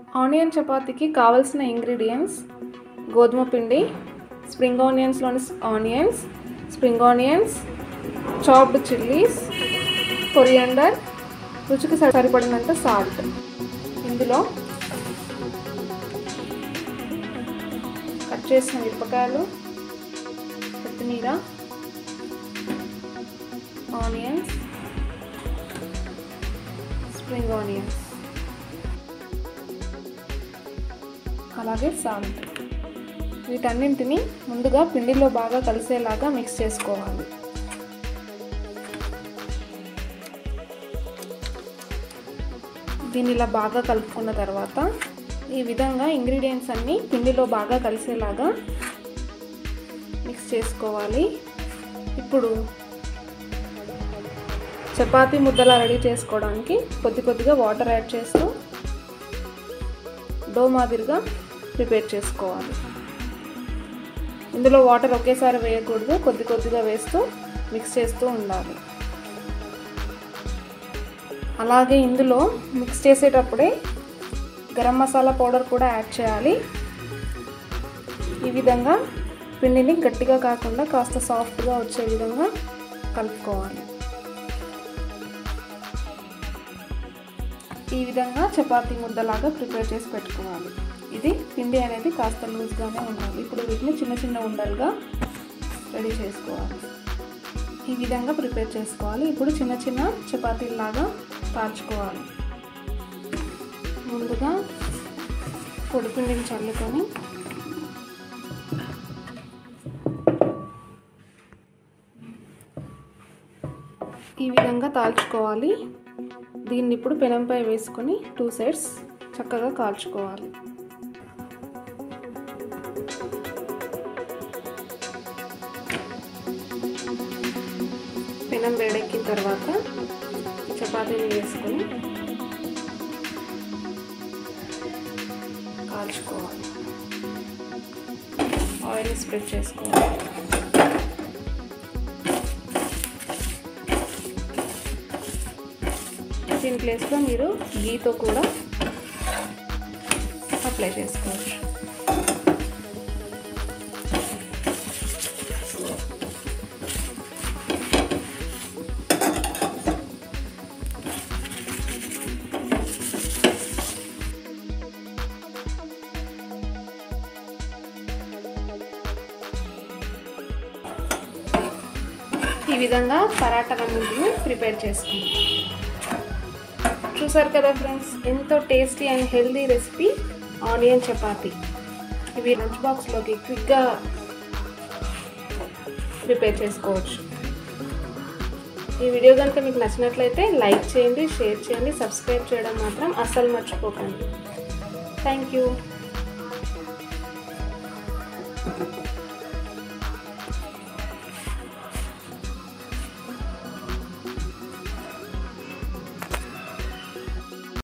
onion చపాతీకి కావలసిన ingredients గోధుమ పిండి స్ప్రింగ్ ఆనియన్స్లోని onions spring onions chopped chillies coriander రుచికి సరి- సరిపడినంత సాల్ట్ ఇందులో కట్ చేసిన మిరపకాయలు కొత్తిమీర ఆనియన్స్ స్ప్రింగ్ ఆనియన్స్ అలాగే సాల్ట్ వీటన్నింటిని ముందుగా పిండిలో బాగా కలిసేలాగా మిక్స్ చేసుకోవాలి దీన్ని ఇలా బాగా కలుపుకున్న తర్వాత ఈ విధంగా ఇంగ్రీడియంట్స్ అన్నీ పిండిలో బాగా కలిసేలాగా మిక్స్ చేసుకోవాలి ఇప్పుడు చపాతీ ముద్దలా రెడీ చేసుకోవడానికి కొద్ది కొద్దిగా వాటర్ యాడ్ చేస్తూ డో మాదిరిగా ప్రిపేర్ చేసుకోవాలి ఇందులో వాటర్ ఒకేసారి వేయకూడదు కొద్ది కొద్దిగా వేస్తూ మిక్స్ చేస్తూ ఉండాలి అలాగే ఇందులో మిక్స్ చేసేటప్పుడే గరం మసాలా పౌడర్ కూడా యాడ్ చేయాలి ఈ విధంగా పిండిని గట్టిగా కాకుండా కాస్త సాఫ్ట్గా వచ్చే విధంగా కలుపుకోవాలి ఈ విధంగా చపాతీ ముద్దలాగా ప్రిపేర్ చేసి పెట్టుకోవాలి ఇది పిండి అనేది కాస్త లూజ్గానే ఉండాలి ఇప్పుడు వీటిని చిన్న చిన్న ఉండలుగా రెడీ చేసుకోవాలి ఈ విధంగా ప్రిపేర్ చేసుకోవాలి ఇప్పుడు చిన్న చిన్న చపాతీలాగా కాల్చుకోవాలి ముందుగా పొడిపిండిని చల్లుకొని ఈ విధంగా తాల్చుకోవాలి దీన్ని ఇప్పుడు పెనంపై వేసుకొని టూ సైడ్స్ చక్కగా కాల్చుకోవాలి పెనం వేడెక్కిన తర్వాత చపాతీని వేసుకొని కాల్చుకోవాలి ఆయిల్ స్ప్రెడ్ చేసుకోవాలి దీని ప్లేస్లో మీరు గీతో కూడా అప్లై చేసుకోవచ్చు ఈ విధంగా పరాటాలన్నింటిని ప్రిపేర్ చేసుకుంటాం చూసారు కదా ఫ్రెండ్స్ ఎంతో tasty and healthy recipe onion chapati ఇవి లంచ్ బాక్స్లోకి క్విక్గా ప్రిపేర్ చేసుకోవచ్చు ఈ వీడియో కనుక మీకు నచ్చినట్లయితే లైక్ చేయండి షేర్ చేయండి సబ్స్క్రైబ్ చేయడం మాత్రం అస్సలు మర్చిపోకండి థ్యాంక్ యూ